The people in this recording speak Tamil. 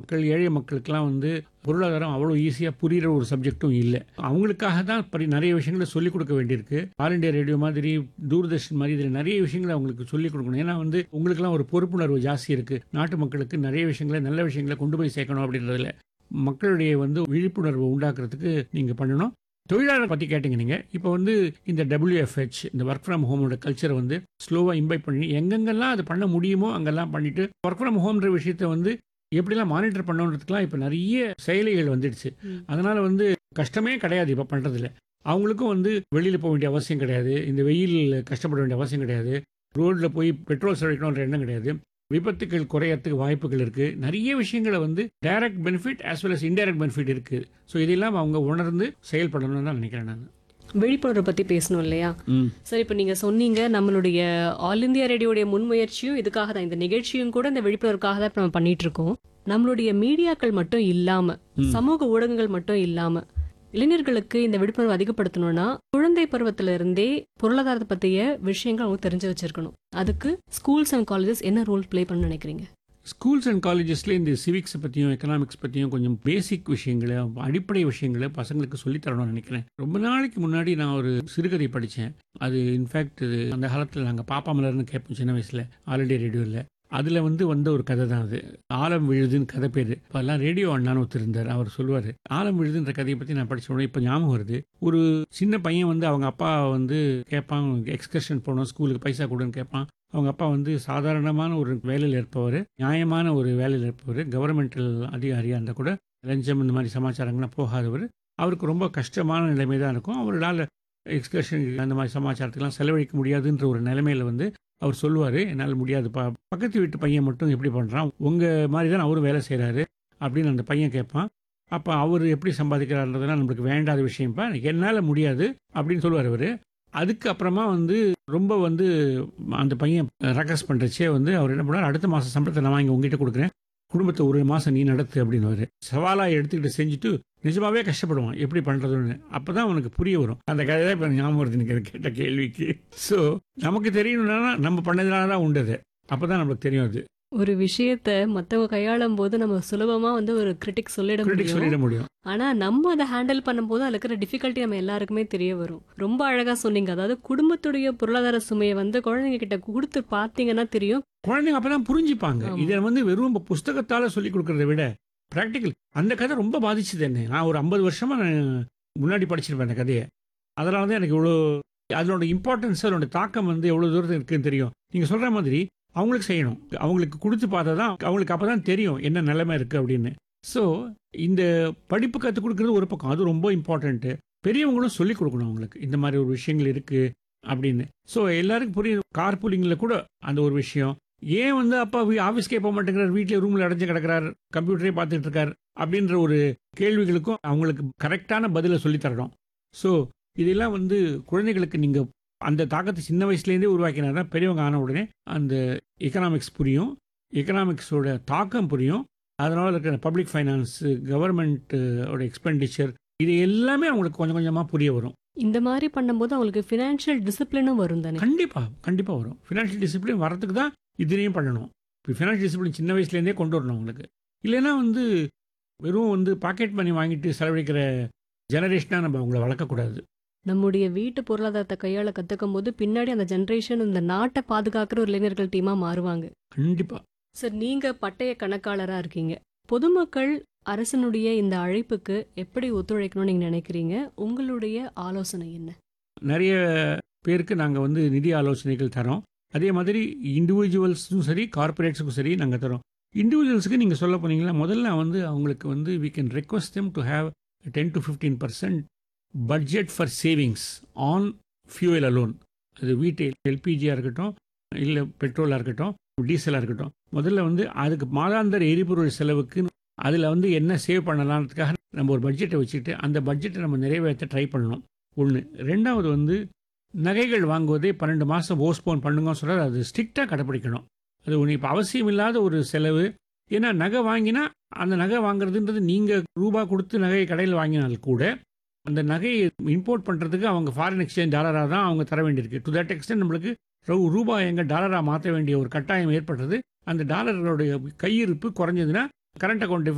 மக்கள் ஏழை மக்களுக்கெல்லாம் வந்து பொருளாதாரம் அவ்வளோ ஈஸியாக புரிகிற ஒரு சப்ஜெக்ட்டும் இல்லை அவங்களுக்காக தான் பரி நிறைய விஷயங்களை சொல்லிக் கொடுக்க வேண்டியிருக்கு ஆல் இண்டியா ரேடியோ மாதிரி தூர்தர்ஷன் மாதிரி இதில் நிறைய விஷயங்களை அவங்களுக்கு சொல்லிக் கொடுக்கணும் ஏன்னா வந்து உங்களுக்கெல்லாம் ஒரு பொறுப்புணர்வு ஜாஸ்தி இருக்குது நாட்டு மக்களுக்கு நிறைய விஷயங்களை நல்ல விஷயங்களை கொண்டு போய் சேர்க்கணும் அப்படின்றதுல மக்களுடைய வந்து விழிப்புணர்வு உண்டாக்குறதுக்கு நீங்கள் பண்ணணும் தொழிலாளர் பற்றி கேட்டிங்க நீங்கள் இப்போ வந்து இந்த WFH இந்த ஒர்க் ஃப்ரம் ஹோமோட கல்ச்சரை வந்து ஸ்லோவாக இம்பைட் பண்ணி எங்கெங்கெல்லாம் அது பண்ண முடியுமோ அங்கெல்லாம் பண்ணிட்டு ஒர்க் ஃப்ரம் ஹோம்ன்ற விஷயத்தை வந்து எப்படிலாம் மானிட்டர் பண்ணணுன்றதுக்குலாம் இப்போ நிறைய செயலிகள் வந்துடுச்சு ம். அதனால வந்து கஷ்டமே கிடையாது இப்போ பண்ணுறதுல அவங்களுக்கும் வந்து வெளியில் போக வேண்டிய அவசியம் கிடையாது இந்த வெயில் கஷ்டப்பட வேண்டிய அவசியம் கிடையாது ரோட்டில் போய் பெட்ரோல் செலவழிக்கணுன்ற எண்ணம் கிடையாது விபத்துக்கள் குறையறதுக்கு வாய்ப்புகள் இருக்குது நிறைய விஷயங்களை வந்து direct benefit as well as indirect benefit இருக்குது ஸோ இதெல்லாம் அவங்க உணர்ந்து செயல்படணும்னு தான் நினைக்கிறேன் நான் விழிப்புணர்வை பத்தி பேசணும் இல்லையா ம் சார் இப்போ நீங்க சொன்னீங்க நம்மளுடைய ஆல் இந்தியா ரேடியோடைய முன்முயற்சியும் இதுக்காக தான் இந்த நிகழ்ச்சியும் கூட இந்த விழிப்புணர்வுக்காக தான் இப்ப நம்ம பண்ணிட்டு இருக்கோம் நம்மளுடைய மீடியாக்கள் மட்டும் இல்லாம ம். சமூக ஊடகங்கள் மட்டும் இல்லாம இளைஞர்களுக்கு இந்த விழிப்புணர்வு அதிகப்படுத்தணும்னா குழந்தை பருவத்துல இருந்தே பொருளாதாரத்தை பத்திய விஷயங்கள் அவங்க தெரிஞ்சு வச்சிருக்கணும் அதுக்கு ஸ்கூல்ஸ் அண்ட் காலேஜஸ் என்ன ரோல் ப்ளே பண்ண நினைக்கிறீங்க ஸ்கூல்ஸ் அண்ட் காலேஜஸில் இந்த சிவிக்ஸை பற்றியும் எக்கனாமிக்ஸ் பற்றியும் கொஞ்சம் பேசிக் விஷயங்களை அடிப்படை விஷயங்களை பசங்களுக்கு சொல்லித் தரணும்னு நினைக்கிறேன் ரொம்ப நாளைக்கு முன்னாடி நான் ஒரு சிறுகதை படித்தேன் அது இன்ஃபேக்ட் இது அந்த காலத்தில் நாங்கள் பாப்பா மலர்னு கேட்போம் சின்ன வயசில் ஆல்ரெடி ரேடியோவில் அதில் வந்து வந்த ஒரு கதை தான் அது ஆலம் விழுதுன்னு கதை பேர் இப்போல்லாம் ரேடியோ அண்ணான்னு ஒருத்தர் இருந்தார் அவர் சொல்லுவார் ஆலம் விழுதுன்ற கதையை பற்றி நான் படிச்ச உடனே இப்போ ஞாபகம் வருது ஒரு சின்ன பையன் வந்து அவங்க அப்பா வந்து கேட்பான் எக்ஸ்கர்ஷன் போகணும் ஸ்கூலுக்கு பைசா கொடுன்னு கேட்பான் அவங்க அப்பா வந்து சாதாரணமான ஒரு வேலையில் இருப்பவர் நியாயமான ஒரு வேலையில் இருப்பவர் கவர்மெண்டல் அதிகாரியாக இருந்தால் கூட லஞ்சம் இந்த மாதிரி சமாச்சாரங்கள்லாம் போகாதவர் அவருக்கு ரொம்ப கஷ்டமான நிலைமை தான் இருக்கும் அவரால் எக்ஸ்கர்ஷன் அந்த மாதிரி சமாச்சாரத்துக்கெல்லாம் செலவழிக்க முடியாதுன்ற ஒரு நிலைமையில வந்து அவர் சொல்லுவார் என்னால் முடியாதுப்பா பக்கத்து வீட்டு பையன் மட்டும் எப்படி பண்ணுறான் உங்கள் மாதிரி தான் அவரும் வேலை செய்கிறாரு அப்படின்னு அந்த பையன் கேட்பான் அப்போ அவர் எப்படி சம்பாதிக்கிறாருன்றதுலாம் நம்மளுக்கு வேண்டாத விஷயம்ப்பா என்னால் முடியாது அப்படின்னு சொல்லுவார் அவர் அதுக்கு அப்புறமா வந்து ரொம்ப வந்து அந்த பையன் ரெக்வஸ்ட் பண்ணுறச்சே வந்து அவர் என்ன பண்ணார் அடுத்த மாதம் சம்பளத்தை நான் வாங்கி உங்ககிட்ட கொடுக்குறேன் குடும்பத்தை ஒரு மாதம் நீ நடத்து அப்படின்னு சவாலாக எடுத்துக்கிட்டு செஞ்சுட்டு நிஜமாவே கஷ்டப்படுவான் எப்படி பண்ணுறதுன்னு அப்போ தான் அவனுக்கு புரிய வரும் அந்த கதை தான் இப்போ ஞாபகம் வருது எனக்கு அது கேட்ட கேள்விக்கு ஸோ நமக்கு தெரியணும்னா நம்ம பண்ணதுனால தான் உண்டு அது அப்போ தான் நம்மளுக்கு தெரியும் அது ஒரு விஷயத்த மத்தவங்க கையாளும் போது நம்ம சுலபமா வந்து ஒரு கிரிட்டிக் சொல்லிட கிரிட்டிக் முடியும் சொல்லிட முடியும் ஆனா நம்ம அதை ஹேண்டில் பண்ணும்போது அதுல இருக்கிற டிஃபிகல்ட்டி நம்ம எல்லாருக்குமே தெரிய வரும் ரொம்ப அழகா சொன்னீங்க அதாவது குடும்பத்துடைய பொருளாதார சுமையை வந்து குழந்தைங்க கிட்ட கொடுத்து பார்த்தீங்கன்னா தெரியும் குழந்தைங்க அப்போ தான் புரிஞ்சுப்பாங்க ஆமா. இதை வந்து வெறும் இப்ப புஸ்தகத்தால சொல்லி கொடுக்கறத விட ப்ராக்டிக்கல் அந்த கதை ரொம்ப பாதிச்சது என்ன நான் ஒரு ஐம்பது வருஷமா நான் முன்னாடி படிச்சிருப்பேன் அந்த கதையை அதனால தான் எனக்கு இவ்வளோ அதனோட இம்பார்ட்டன்ஸ் அதனோட தாக்கம் வந்து எவ்வளோ தூரத்துக்கு இருக்குன்னு தெரியும் நீங்கள் சொல்கிற மாதிரி அவங்களுக்கு செய்யணும் அவங்களுக்கு கொடுத்து பார்த்தா தான் அவங்களுக்கு அப்போ தான் தெரியும் என்ன நிலைமை இருக்குது அப்படின்னு ஸோ இந்த படிப்பு கற்றுக் கொடுக்குறது ஒரு பக்கம் அது ரொம்ப இம்பார்ட்டண்ட்டு பெரியவங்களும் சொல்லிக் கொடுக்கணும் அவங்களுக்கு இந்த மாதிரி ஒரு விஷயங்கள் இருக்குது அப்படின்னு ஸோ எல்லாருக்கும் புரியும் கார் பூலிங்கில் கூட அந்த ஒரு விஷயம் ஏன் வந்து அப்பா வீ- ஆஃபீஸ்க்கே போக மாட்டேங்கிறார் வீட்டிலே ரூமில் அடைஞ்சு கிடக்கிறார் கம்ப்யூட்டரே பார்த்துட்டு இருக்கார் அப்படின்ற ஒரு கேள்விகளுக்கும் அவங்களுக்கு கரெக்டான பதிலை சொல்லித் தரணும் ஸோ இதெல்லாம் வந்து குழந்தைகளுக்கு நீங்கள் அந்த தாக்கத்தை சின்ன வயசுலேருந்தே உருவாக்கினா தான் பெரியவங்க ஆன உடனே அந்த எக்கனாமிக்ஸ் புரியும் எக்கனாமிக்ஸோட தாக்கம் புரியும் அதனால் இருக்கிற பப்ளிக் ஃபைனான்ஸு கவர்மெண்ட்டோட எக்ஸ்பெண்டிச்சர் இது எல்லாமே அவங்களுக்கு கொஞ்சம் கொஞ்சமாக புரிய வரும் இந்த மாதிரி பண்ணும்போது அவங்களுக்கு ஃபினான்ஷியல் டிசிப்ளினும் வரும் தானே கண்டிப்பா கண்டிப்பா வரும் ஃபினான்ஷியல் டிசிப்ளின் வரதுக்கு தான் இதுலேயும் பண்ணணும் இப்போ ஃபினான்ஷியல் டிசிப்ளின் சின்ன வயசுலேருந்தே கொண்டு வரணும் அவங்களுக்கு இல்லைன்னா வந்து வெறும் வந்து பாக்கெட் மணி வாங்கிட்டு செலவழிக்கிற ஜெனரேஷனாக நம்ம அவங்கள வளர்க்கக்கூடாது நம்முடைய வீட்டு பொருளாதாரத்தை கையாள கத்துக்கும் போது பின்னாடி அந்த ஜெனரேஷன் இந்த நாட்டை பாதுகாக்கிற ஒரு இளைஞர்கள் டீமா மாறுவாங்க கண்டிப்பா சார் நீங்க பட்டய கணக்காளரா இருக்கீங்க பொதுமக்கள் அரசனுடைய இந்த அழைப்புக்கு எப்படி ஒத்துழைக்கணும்னு நீங்க நினைக்கிறீங்க உங்களுடைய ஆலோசனை என்ன நிறைய பேருக்கு நாங்கள் வந்து நிதி ஆலோசனைகள் தரோம் அதே மாதிரி இண்டிவிஜுவல்ஸும் சரி கார்பரேட்ஸுக்கும் சரி நாங்கள் தரோம் இண்டிவிஜுவல்ஸுக்கு நீங்கள் சொல்ல போனீங்களா முதல்ல வந்து அவங்களுக்கு வந்து we can request them to have ten to fifteen percent budget for savings on fuel alone அது வீட்டு எல்பிஜியாக இருக்கட்டும் இல்லை பெட்ரோலாக இருக்கட்டும் டீசலாக இருக்கட்டும் முதல்ல வந்து அதுக்கு மாதாந்திர எரிபொருள் செலவுக்கு அதில் வந்து என்ன சேவ் பண்ணலான்றதுக்காக நம்ம ஒரு பட்ஜெட்டை வச்சுக்கிட்டு அந்த பட்ஜெட்டை நம்ம நிறைவேற்ற ட்ரை பண்ணணும் ஒன்று ரெண்டாவது வந்து நகைகள் வாங்குவதே பன்னெண்டு மாதம் போஸ்ட்போன் பண்ணுங்கன்னு சொல்கிறது அது ஸ்ட்ரிக்டாக கடைப்பிடிக்கணும் அது ஒன்று இப்போ அவசியம் இல்லாத ஒரு செலவு ஏன்னா நகை வாங்கினா அந்த நகை வாங்குறதுன்றது நீங்கள் ரூபா கொடுத்து நகையை கடையில் வாங்கினால் கூட அந்த நகையை இம்போர்ட் பண்ணுறதுக்கு அவங்க ஃபாரின் எக்ஸ்சேஞ்ச் டாலராக தான் அவங்க தர வேண்டியிருக்கு டு தட் எக்ஸ்டென்ட் நம்மளுக்கு ரூ- ரூபாய் எங்க டாலராக மாற்ற வேண்டிய ஒரு கட்டாயம் ஏற்படுறது அந்த டாலர்களுடைய கையிருப்பு குறைஞ்சதுன்னா கரண்ட் அக்கௌண்ட்